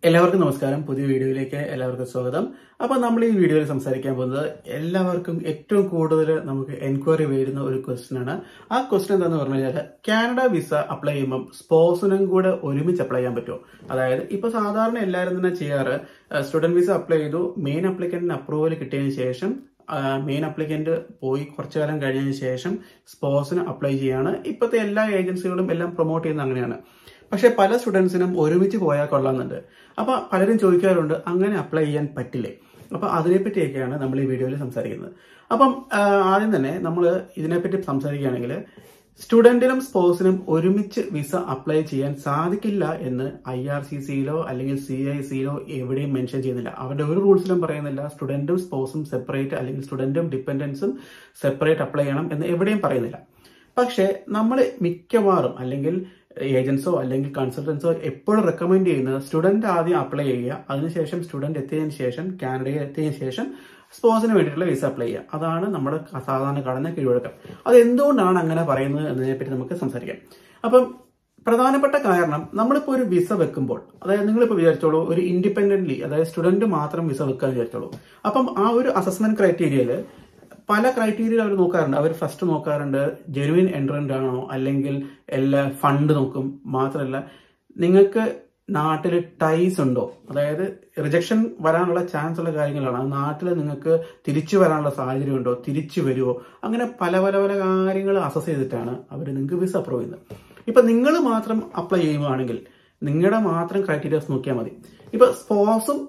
എല്ലാവർക്കും നമസ്കാരം പുതിയ വീഡിയോയിലേക്ക് എല്ലാവർക്കും സ്വാഗതം അപ്പൊ നമ്മൾ ഈ വീഡിയോയിൽ സംസാരിക്കാൻ പോകുന്നത് എല്ലാവർക്കും ഏറ്റവും കൂടുതൽ നമുക്ക് എൻക്വയറി വരുന്ന ഒരു ക്വസ്റ്റ്യൻ ആണ് ആ ക്വസ്റ്റ്യൻ എന്താന്ന് പറഞ്ഞു കഴിഞ്ഞാൽ കാനഡ വിസ അപ്ലൈ ചെയ്യുമ്പോൾ സ്പോസിനും കൂടെ ഒരുമിച്ച് അപ്ലൈ ചെയ്യാൻ പറ്റുമോ അതായത് ഇപ്പൊ സാധാരണ എല്ലാവരും തന്നെ ചെയ്യാറ് സ്റ്റുഡന്റ് വിസ അപ്ലൈ ചെയ്തു മെയിൻ അപ്ലിക്കന്റിന് അപ്രൂവൽ കിട്ടിയതിന് ശേഷം മെയിൻ അപ്ലിക്കന്റ് പോയി കുറച്ചു കാലം കഴിഞ്ഞതിന് ശേഷം സ്പോസിന് അപ്ലൈ ചെയ്യാണ് ഇപ്പോഴത്തെ എല്ലാ ഏജൻസികളും എല്ലാം പ്രൊമോട്ട് ചെയ്യുന്നത് അങ്ങനെയാണ് പക്ഷെ പല സ്റ്റുഡൻസിനും ഒരുമിച്ച് പോയാൽ കൊള്ളാമെന്നുണ്ട് അപ്പൊ പലരും ചോദിക്കാറുണ്ട് അങ്ങനെ അപ്ലൈ ചെയ്യാൻ പറ്റില്ലേ അപ്പൊ അതിനെപ്പറ്റിയൊക്കെയാണ് നമ്മൾ ഈ വീഡിയോയിൽ സംസാരിക്കുന്നത് അപ്പം ആ, ആദ്യം തന്നെ നമ്മൾ ഇതിനെപ്പറ്റി സംസാരിക്കുകയാണെങ്കിൽ സ്റ്റുഡന്റിനും സ്പോസിനും ഒരുമിച്ച് വിസ അപ്ലൈ ചെയ്യാൻ സാധിക്കില്ല എന്ന് ഐ ആർ സി സിയിലോ അല്ലെങ്കിൽ സി ഐ സിയിലോ എവിടെയും മെൻഷൻ ചെയ്യുന്നില്ല അവരുടെ ഒരു റൂൾസിലും പറയുന്നില്ല സ്റ്റുഡന്റും സ്പോസും സെപ്പറേറ്റ് അല്ലെങ്കിൽ സ്റ്റുഡന്റും ഡിപ്പെൻഡൻസും സെപ്പറേറ്റ് അപ്ലൈ ചെയ്യണം എന്ന് എവിടെയും പറയുന്നില്ല പക്ഷേ നമ്മൾ മിക്കവാറും അല്ലെങ്കിൽ ഏജൻസോ അല്ലെങ്കിൽ കൺസൾട്ടൻസോ എപ്പോഴും റെക്കമെൻഡ് ചെയ്യുന്നത് സ്റ്റുഡന്റ് ആദ്യം അപ്ലൈ ചെയ്യുക അതിനുശേഷം സ്റ്റുഡന്റ് എത്തിയതിനു ശേഷം കാനഡയിൽ എത്തിയതിനു ശേഷം സ്പോസിന് വേണ്ടിയിട്ടുള്ള വിസ അപ്ലൈ ചെയ്യുക അതാണ് നമ്മുടെ സാധാരണ കാണുന്ന കീഴ്വഴക്കം അത് എന്തുകൊണ്ടാണ് അങ്ങനെ പറയുന്നത് എന്നതിനെപ്പറ്റി നമുക്ക് സംസാരിക്കാം അപ്പം പ്രധാനപ്പെട്ട കാരണം നമ്മളിപ്പോൾ ഒരു വിസ വെക്കുമ്പോൾ അതായത് നിങ്ങളിപ്പോൾ വിചാരിച്ചോളൂ ഒരു ഇൻഡിപെൻഡന്റ്ലി അതായത് സ്റ്റുഡന്റ് മാത്രം വിസ വെക്കാൻ വിചാരിച്ചോളൂ അപ്പം ആ ഒരു അസസ്മെന്റ് ക്രൈറ്റീരിയയിൽ പല ക്രൈറ്റീരിയ അവർ നോക്കാറുണ്ട് അവർ ഫസ്റ്റ് നോക്കാറുണ്ട് ജെനുവിൻ എൻട്രന്റ് ആണോ അല്ലെങ്കിൽ എല്ലാ ഫണ്ട് നോക്കും മാത്രമല്ല നിങ്ങൾക്ക് നാട്ടിൽ ടൈസ് ഉണ്ടോ അതായത് റിജക്ഷൻ വരാനുള്ള ചാൻസ് ഉള്ള കാര്യങ്ങളാണ് അത് നാട്ടിൽ നിങ്ങൾക്ക് തിരിച്ചു വരാനുള്ള സാഹചര്യം ഉണ്ടോ തിരിച്ചു വരുമോ അങ്ങനെ പല പല പല കാര്യങ്ങൾ അസസ് ചെയ്തിട്ടാണ് അവർ നിങ്ങൾക്ക് വിസ അപ്രൂവ് ചെയ്യുന്നത് ഇപ്പൊ നിങ്ങൾ മാത്രം അപ്ലൈ ചെയ്യുകയാണെങ്കിൽ നിങ്ങളുടെ മാത്രം ക്രൈറ്റീരിയസ് നോക്കിയാൽ മതി ഇപ്പൊ സ്പോസും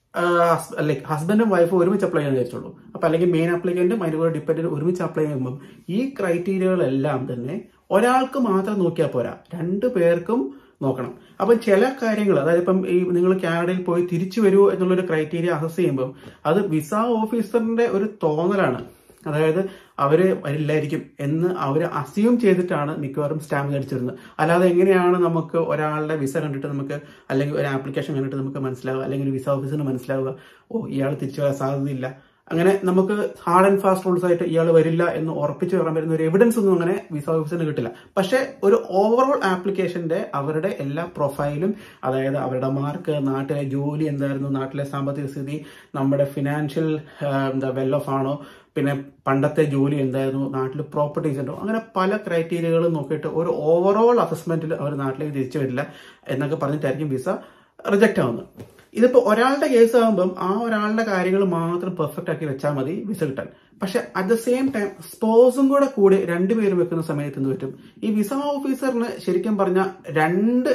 ലൈക്ക് ഹസ്ബൻഡും വൈഫും ഒരുമിച്ച് അപ്ലൈ ചെയ്യാൻ വിചാരിച്ചോളൂ അപ്പൊ അല്ലെങ്കിൽ മെയിൻ അപ്ലിക്കന്റും അതിന്റെ കൂടെ ഡിപ്പെൻഡന്റ് ഒരുമിച്ച് അപ്ലൈ ചെയ്യുമ്പോൾ ഈ ക്രൈറ്റീരിയകളെല്ലാം തന്നെ ഒരാൾക്ക് മാത്രം നോക്കിയാൽ പോരാ രണ്ടു പേർക്കും നോക്കണം അപ്പൊ ചില കാര്യങ്ങൾ അതായത് ഇപ്പം ഈ നിങ്ങൾ കാനഡയിൽ പോയി തിരിച്ചു വരുമോ എന്നുള്ളൊരു ക്രൈറ്റീരിയ അസസ് ചെയ്യുമ്പോൾ അത് വിസ ഓഫീസറിന്റെ ഒരു തോന്നലാണ് അതായത് അവര് വരില്ലായിരിക്കും എന്ന് അവര് അസ്യൂം ചെയ്തിട്ടാണ് മിക്കവാറും സ്റ്റാമ്പ് അടിച്ചിരുന്നത് അല്ലാതെ എങ്ങനെയാണ് നമുക്ക് ഒരാളുടെ വിസ കണ്ടിട്ട് നമുക്ക് അല്ലെങ്കിൽ ഒരു ആപ്ലിക്കേഷൻ കണ്ടിട്ട് നമുക്ക് മനസ്സിലാവുക അല്ലെങ്കിൽ ഒരു വിസ ഓഫീസറിന് മനസ്സിലാവുക ഓ ഇയാൾ തിരിച്ചു വരാൻ സാധ്യതയില്ല അങ്ങനെ നമുക്ക് ഹാർഡ് ആൻഡ് ഫാസ്റ്റ് റൂൾസ് ആയിട്ട് ഇയാൾ വരില്ല എന്ന് ഉറപ്പിച്ചു പറയാൻ പറ്റുന്ന ഒരു എവിഡൻസ് ഒന്നും അങ്ങനെ വിസ ഓഫീസറിന് കിട്ടില്ല പക്ഷെ ഒരു ഓവറോൾ ആപ്ലിക്കേഷന്റെ അവരുടെ എല്ലാ പ്രൊഫൈലും അതായത് അവരുടെ മാർക്ക് നാട്ടിലെ ജോലി എന്തായിരുന്നു നാട്ടിലെ സാമ്പത്തിക സ്ഥിതി നമ്മുടെ ഫിനാൻഷ്യൽ എന്താ വെൽ ഓഫ് ആണോ പിന്നെ പണ്ടത്തെ ജോലി എന്തായിരുന്നു നാട്ടിൽ പ്രോപ്പർട്ടീസ് ഉണ്ടോ അങ്ങനെ പല ക്രൈറ്റീരിയകളും നോക്കിയിട്ട് ഒരു ഓവറോൾ അസസ്മെന്റിൽ അവർ നാട്ടിലേക്ക് തിരിച്ചു വരില്ല എന്നൊക്കെ പറഞ്ഞിട്ടായിരിക്കും വിസ റിജക്റ്റ് ആവുന്നത് ഇതിപ്പോ ഒരാളുടെ കേസ് ആകുമ്പം ആ ഒരാളുടെ കാര്യങ്ങൾ മാത്രം പെർഫെക്റ്റ് ആക്കി വെച്ചാൽ മതി വിസ കിട്ടാൻ പക്ഷെ അറ്റ് ദ സെയിം ടൈം സ്പോസും കൂടെ കൂടി രണ്ടുപേരും വെക്കുന്ന സമയത്ത് എന്ത് പറ്റും ഈ വിസ ഓഫീസറിന് ശരിക്കും പറഞ്ഞ രണ്ട്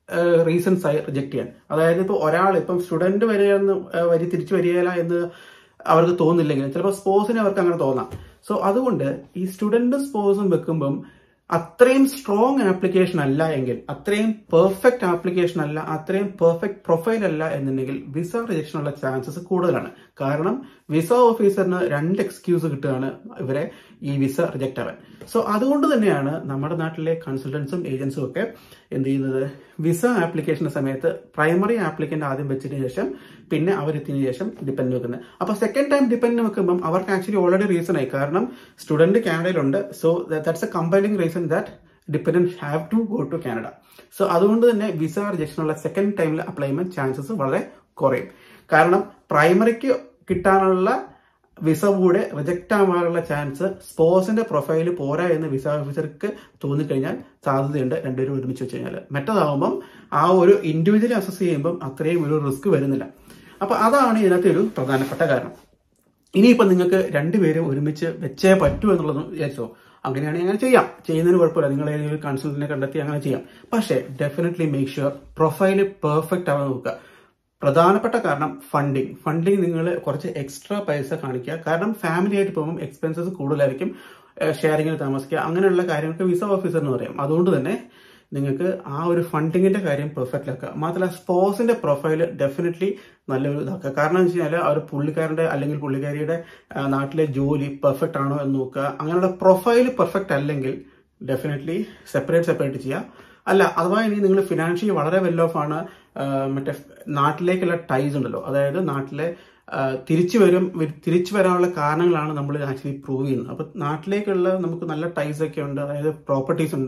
റീസൺസ് ആയി റിജക്ട് ചെയ്യാൻ അതായത് ഇപ്പോൾ ഒരാൾ ഇപ്പം സ്റ്റുഡന്റ് വരികയെന്ന് വരി തിരിച്ചു വരികയില്ല എന്ന് അവർക്ക് തോന്നില്ലെങ്കിൽ ചിലപ്പോൾ സ്പോസിനെ അവർക്ക് അങ്ങനെ തോന്നാം സോ അതുകൊണ്ട് ഈ സ്റ്റുഡന്റും സ്പോസും വെക്കുമ്പം അത്രയും സ്ട്രോങ് ആപ്ലിക്കേഷൻ അല്ല എങ്കിൽ അത്രയും പെർഫെക്റ്റ് ആപ്ലിക്കേഷൻ അല്ല അത്രയും പെർഫെക്റ്റ് പ്രൊഫൈൽ അല്ല എന്നുണ്ടെങ്കിൽ വിസ റിജക്ഷൻ ഉള്ള ചാൻസസ് കൂടുതലാണ് കാരണം വിസ ഓഫീസറിന് രണ്ട് എക്സ്ക്യൂസ് കിട്ടുകയാണ് ഇവരെ ഈ വിസ റിജക്റ്റ് ആവാൻ സോ അതുകൊണ്ട് തന്നെയാണ് നമ്മുടെ നാട്ടിലെ കൺസൾട്ടൻസും ഏജൻസും ഒക്കെ എന്ത് ചെയ്യുന്നത് വിസ ആപ്ലിക്കേഷന്റെ സമയത്ത് പ്രൈമറി ആപ്ലിക്കന്റ് ആദ്യം വെച്ചതിന് ശേഷം പിന്നെ അവരെത്തിയതിനു ശേഷം ഡിപ്പെൻഡ് വെക്കുന്നത് അപ്പൊ സെക്കൻഡ് ടൈം ഡിപ്പെൻഡ് വെക്കുമ്പോൾ അവർക്ക് ആക്ച്വലി ഓൾറെഡി റീസൺ ആയി കാരണം സ്റ്റുഡന്റ് കാനഡയിലുണ്ട് so that's a compelling reason that dependent have to go to Canada so അതുകൊണ്ട് തന്നെ വിസ റിജക്ഷനുള്ള സെക്കൻഡ് ടൈമിൽ അപ്ലൈ ചെയ്യുമ്പോൾ ചാൻസസ് വളരെ കുറയും കാരണം പ്രൈമറിക്ക് കിട്ടാനുള്ള വിസ കൂടെ റിജക്റ്റ് ആവാനുള്ള ചാൻസ് സ്പോസിന്റെ പ്രൊഫൈൽ പോരാ എന്ന് വിസ ഓഫീസർക്ക് തോന്നിക്കഴിഞ്ഞാൽ സാധ്യതയുണ്ട് രണ്ടുപേരും ഒരുമിച്ച് വെച്ച് കഴിഞ്ഞാൽ മറ്റേതാവുമ്പം ആ ഒരു ഇൻഡിവിജ്വലി അസസ് ചെയ്യുമ്പം അത്രയും ഒരു റിസ്ക് വരുന്നില്ല അപ്പൊ അതാണ് ഇതിനകത്തെ ഒരു പ്രധാനപ്പെട്ട കാരണം ഇനിയിപ്പോൾ നിങ്ങൾക്ക് രണ്ടുപേരും ഒരുമിച്ച് വെച്ചേ പറ്റൂ എന്നുള്ളത് വിചാരിച്ചോ അങ്ങനെയാണെങ്കിൽ അങ്ങനെ ചെയ്യാം ചെയ്യുന്നതിന് കുഴപ്പമില്ല നിങ്ങൾ ഏതെങ്കിലും കൺസൾട്ടിനെ കണ്ടെത്തി അങ്ങനെ ചെയ്യാം പക്ഷേ definitely make sure profile perfect ആവാൻ നോക്കുക പ്രധാനപ്പെട്ട കാരണം ഫണ്ടിങ് ഫണ്ടിങ് നിങ്ങൾ കുറച്ച് എക്സ്ട്രാ പൈസ കാണിക്കുക കാരണം ഫാമിലി ആയിട്ട് പോകുമ്പോൾ എക്സ്പെൻസസ് കൂടുതലായിരിക്കും ഷെയറിങ്ങിൽ താമസിക്കുക അങ്ങനെയുള്ള കാര്യങ്ങൾക്ക് വിസ ഓഫീസറിന് പറയാം അതുകൊണ്ട് തന്നെ നിങ്ങൾക്ക് ആ ഒരു ഫണ്ടിങ്ങിന്റെ കാര്യം പെർഫെക്റ്റ് ആക്കുക മാത്രമല്ല സ്പോസിന്റെ പ്രൊഫൈൽ ഡെഫിനറ്റ്ലി നല്ലൊരു ഇതാക്കുക കാരണം എന്ന് വെച്ച് കഴിഞ്ഞാൽ ആ ഒരു പുള്ളിക്കാരന്റെ അല്ലെങ്കിൽ പുള്ളിക്കാരിയുടെ ആ, നാട്ടിലെ ജോലി പെർഫെക്റ്റ് ആണോ എന്ന് നോക്കുക അങ്ങനെയുള്ള പ്രൊഫൈൽ പെർഫെക്റ്റ് അല്ലെങ്കിൽ ഡെഫിനറ്റ്ലി സെപ്പറേറ്റ് സെപ്പറേറ്റ് ചെയ്യുക അല്ല അഥവാ ഇനി നിങ്ങൾ ഫിനാൻഷ്യലി വളരെ വെൽ ഓഫ് ആണ് ആ, മറ്റേ നാട്ടിലേക്കുള്ള ടൈസ് ഉണ്ടല്ലോ അതായത് നാട്ടിലെ ആ, തിരിച്ചു വരും വി- തിരിച്ചു വരാനുള്ള കാരണങ്ങളാണ് നമ്മൾ ആക്ച്വലി പ്രൂവ് ചെയ്യുന്നത് അപ്പൊ നാട്ടിലേക്കുള്ള നമുക്ക് നല്ല ടൈസ് ഒക്കെ ഉണ്ട് അതായത് പ്രോപ്പർട്ടീസ് ഉണ്ട്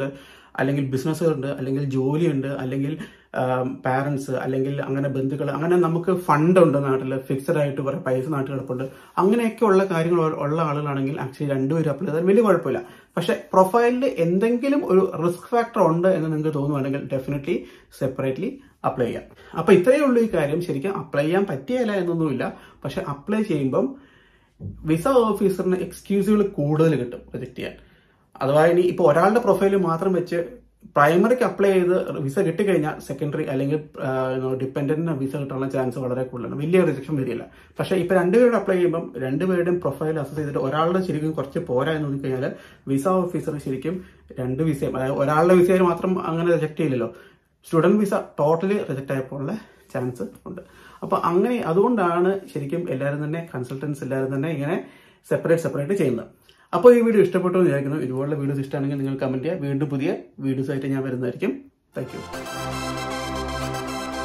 അല്ലെങ്കിൽ ബിസിനസ്സുകളുണ്ട് അല്ലെങ്കിൽ ജോലിയുണ്ട് അല്ലെങ്കിൽ പാരൻസ് അല്ലെങ്കിൽ അങ്ങനെ ബന്ധുക്കൾ അങ്ങനെ നമുക്ക് ഫണ്ട് ഉണ്ട് നാട്ടിൽ ഫിക്സഡ് ആയിട്ട് കുറെ പൈസ നാട്ടിൽ കിടപ്പുണ്ട് അങ്ങനെയൊക്കെ ഉള്ള കാര്യങ്ങൾ ഉള്ള- ഉള്ള ആളുകളാണെങ്കിൽ ആക്ച്വലി രണ്ടുപേരും അപ്ലൈ ചെയ്താൽ വലിയ കുഴപ്പമില്ല പക്ഷെ പ്രൊഫൈലിൽ എന്തെങ്കിലും ഒരു റിസ്ക് ഫാക്ടർ ഉണ്ട് എന്ന് നിങ്ങൾക്ക് തോന്നുവാണെങ്കിൽ ഡെഫിനറ്റ്ലി സെപ്പറേറ്റ്ലി അപ്ലൈ ചെയ്യാം അപ്പൊ ഇത്രയേ ഉള്ളൂ ഈ കാര്യം ശരിക്കും അപ്ലൈ ചെയ്യാൻ പറ്റിയല്ല എന്നൊന്നുമില്ല പക്ഷെ അപ്ലൈ ചെയ്യുമ്പം വിസ ഓഫീസറിന് എക്സ്ക്യൂസുകൾ കൂടുതൽ കിട്ടും റിജക്ട് ചെയ്യാൻ അഥവാ ഇനി ഇപ്പോൾ ഒരാളുടെ പ്രൊഫൈൽ മാത്രം വെച്ച് പ്രൈമറിക്ക് അപ്ലൈ ചെയ്ത് വിസ കിട്ടിക്കഴിഞ്ഞാൽ സെക്കൻഡറി അല്ലെങ്കിൽ ഡിപ്പെൻഡന്റിന് വിസ കിട്ടാനുള്ള ചാൻസ് വളരെ കൂടുതലാണ് വലിയ റിജക്ഷൻ വരില്ല പക്ഷേ ഇപ്പൊ രണ്ടുപേരുടെ അപ്ലൈ ചെയ്യുമ്പോൾ രണ്ടുപേരുടെയും പ്രൊഫൈൽ അസസ് ചെയ്തിട്ട് ഒരാളുടെ ശരിക്കും കുറച്ച് പോരാ എന്ന് നോക്കിക്കഴിഞ്ഞാൽ വിസ ഓഫീസർ ശരിക്കും രണ്ട് വിസയും അതായത് ഒരാളുടെ വിസയിൽ മാത്രം അങ്ങനെ റിജക്ട് ചെയ്യില്ലല്ലോ സ്റ്റുഡന്റ് വിസ ടോട്ടലി റിജക്ട് ആയപ്പോഴുള്ള ചാൻസ് ഉണ്ട് അപ്പൊ അങ്ങനെ അതുകൊണ്ടാണ് ശരിക്കും എല്ലാവരും തന്നെ കൺസൾട്ടൻസ് എല്ലാവരും തന്നെ ഇങ്ങനെ സെപ്പറേറ്റ് സെപ്പറേറ്റ് ചെയ്യുന്നത് അപ്പോൾ ഈ വീഡിയോ ഇഷ്ടപ്പെട്ടു എന്ന് വിചാരിക്കുന്നു ഇതുപോലുള്ള വീഡിയോസ് ഇഷ്ടമാണെങ്കിൽ നിങ്ങൾ കമന്റ് ചെയ്യുക വീണ്ടും പുതിയ വീഡിയോസ് ആയിട്ട് ഞാൻ വരുന്നതായിരിക്കും താങ്ക് യു